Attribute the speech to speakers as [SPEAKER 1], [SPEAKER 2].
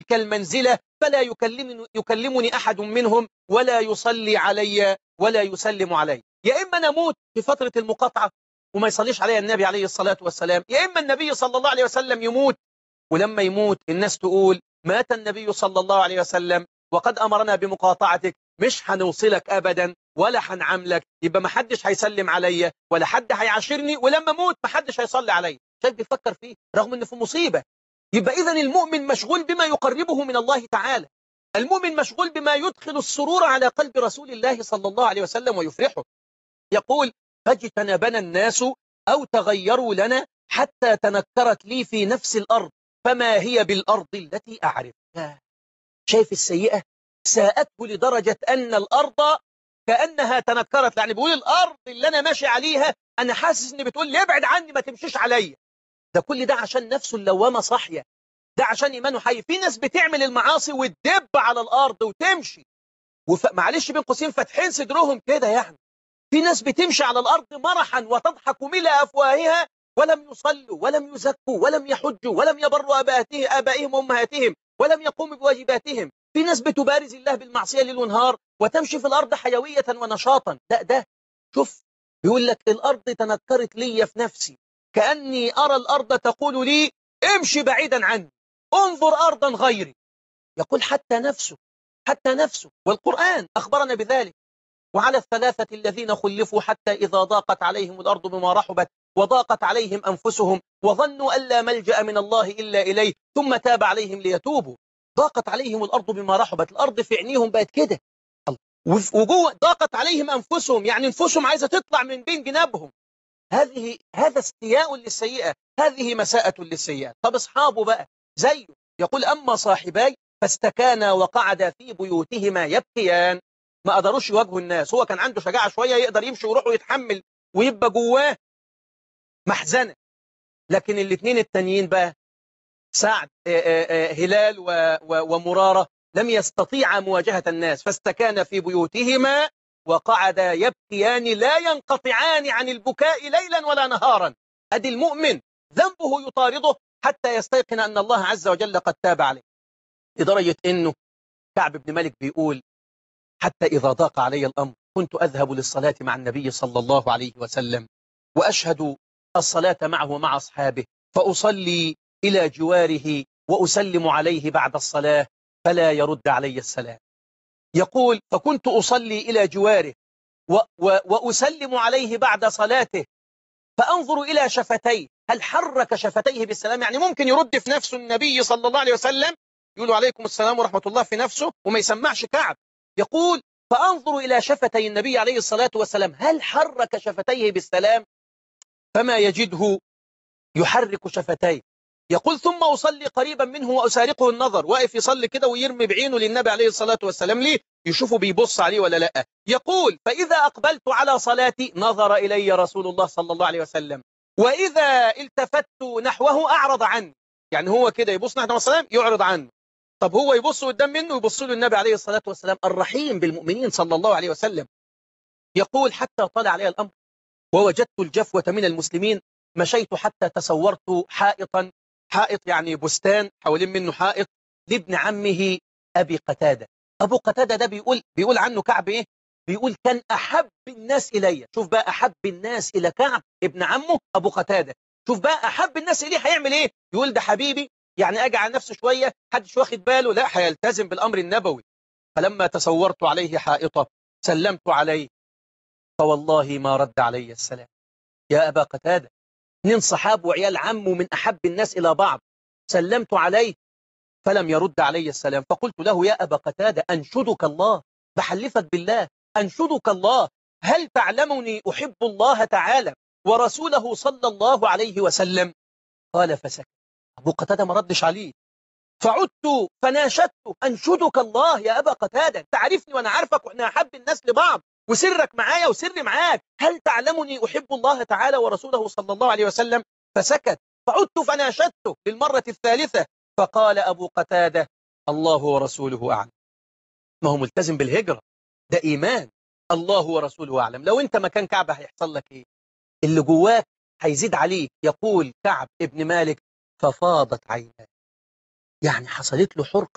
[SPEAKER 1] تلك المنزلة فلا يكلمني, يكلمني أحد منهم ولا يصلي علي ولا يسلم علي يا إما نموت في فترة المقاطعة وما يصليش علي النبي عليه الصلاة والسلام يا إما النبي صلى الله عليه وسلم يموت ولما يموت الناس تقول مات النبي صلى الله عليه وسلم وقد أمرنا بمقاطعتك مش هنوصلك أبدا ولا هنعاملك يبقى ما حدش هيسلم عليا ولا حد هيعاشرني ولما موت ما حدش هيصلي عليا شايف بيفكر فيه رغم انه في مصيبة يبقى إذا المؤمن مشغول بما يقربه من الله تعالى المؤمن مشغول بما يدخل السرور على قلب رسول الله صلى الله عليه وسلم ويفرحه يقول فاجتنبنا الناس أو تغيروا لنا حتى تنكرت لي في نفس الأرض فما هي بالأرض التي أعرف شايف السيئة ساءته لدرجة أن الأرض كأنها تنكرت يعني بيقول الأرض اللي أنا ماشي عليها أنا حاسس أني بتقول لي ابعد عني ما تمشيش عليا ده كل ده عشان نفسه اللوامة صاحية ده عشان إيمانه حي في ناس بتعمل المعاصي وتدب على الأرض وتمشي وف... معلش بين قوسين فاتحين صدرهم كده يعني في ناس بتمشي على الأرض مرحا وتضحك ملء أفواهها ولم يصلوا ولم يزكوا ولم يحجوا ولم يبروا أباته آبائهم وأمهاتهم ولم يقوموا بواجباتهم في ناس بتبارز الله بالمعصية ليل ونهار وتمشي في الأرض حيوية ونشاطا لا ده شوف يقول لك الأرض تنكرت لي في نفسي كأني أرى الأرض تقول لي امشي بعيدا عني انظر أرضا غيري يقول حتى نفسه حتى نفسه والقرآن أخبرنا بذلك وعلى الثلاثة الذين خلفوا حتى إذا ضاقت عليهم الأرض بما رحبت وضاقت عليهم أنفسهم وظنوا أن لا ملجأ من الله إلا إليه ثم تاب عليهم ليتوبوا ضاقت عليهم الأرض بما رحبت الأرض في عينيهم بقت كده وجوه ضاقت عليهم أنفسهم يعني أنفسهم عايزة تطلع من بين جنابهم هذه هذا استياء للسيئة هذه مساءة للسيئة طب أصحابه بقى زيه يقول أما صاحباي فاستكانا وقعدا في بيوتهما يبكيان ما قدروش يواجهوا الناس هو كان عنده شجاعة شوية يقدر يمشي ويروح ويتحمل ويبقى جواه محزنة لكن الاثنين التانيين بقى سعد هلال ومرارة لم يستطيع مواجهة الناس فاستكان في بيوتهما وقعدا يبكيان لا ينقطعان عن البكاء ليلا ولا نهارا أدي المؤمن ذنبه يطارده حتى يستيقن أن الله عز وجل قد تاب عليه لدرجة أنه كعب بن مالك بيقول حتى إذا ضاق علي الأمر كنت أذهب للصلاة مع النبي صلى الله عليه وسلم وأشهد الصلاة معه ومع أصحابه فأصلي إلى جواره وأسلم عليه بعد الصلاة فلا يرد علي السلام يقول فكنت أصلي إلى جواره و و وأسلم عليه بعد صلاته فأنظر إلى شفتيه هل حرك شفتيه بالسلام يعني ممكن يرد في نفسه النبي صلى الله عليه وسلم يقول عليكم السلام ورحمة الله في نفسه وما يسمعش كعب يقول فأنظر إلى شفتي النبي عليه الصلاة والسلام هل حرك شفتيه بالسلام فما يجده يحرك شفتيه يقول ثم أصلي قريبا منه وأسارقه النظر واقف يصلي كده ويرمي بعينه للنبي عليه الصلاة والسلام ليه يشوفه بيبص عليه ولا لا يقول فإذا أقبلت على صلاتي نظر إلي رسول الله صلى الله عليه وسلم وإذا التفت نحوه أعرض عنه يعني هو كده يبص نحو السلام يعرض عنه طب هو يبص قدام منه يبص له النبي عليه الصلاة والسلام الرحيم بالمؤمنين صلى الله عليه وسلم يقول حتى طلع علي الأمر ووجدت الجفوة من المسلمين مشيت حتى تصورت حائطا حائط يعني بستان حوالين منه حائط لابن عمه أبي قتادة أبو قتادة ده بيقول بيقول عنه كعب إيه بيقول كان أحب الناس إلي شوف بقى أحب الناس إلى كعب ابن عمه أبو قتادة شوف بقى أحب الناس إليه هيعمل إيه يقول ده حبيبي يعني أجي على نفسه شوية حدش واخد باله لا هيلتزم بالأمر النبوي فلما تصورت عليه حائطة سلمت عليه فوالله ما رد علي السلام يا أبا قتادة اثنين صحاب وعيال عمه من أحب الناس إلى بعض سلمت عليه فلم يرد علي السلام فقلت له يا أبا قتادة أنشدك الله بحلفك بالله أنشدك الله هل تعلمني أحب الله تعالى ورسوله صلى الله عليه وسلم قال فسكت أبو قتادة ما ردش عليه فعدت فناشدت أنشدك الله يا أبا قتادة تعرفني وأنا عارفك وإحنا أحب الناس لبعض وسرك معايا وسري معاك هل تعلمني أحب الله تعالى ورسوله صلى الله عليه وسلم فسكت فعدت فناشدته للمرة الثالثة فقال أبو قتادة الله ورسوله أعلم ما هو ملتزم بالهجرة ده إيمان الله ورسوله أعلم لو أنت مكان كعب هيحصل لك إيه اللي جواك هيزيد عليك يقول كعب ابن مالك ففاضت عيناه يعني حصلت له حرقة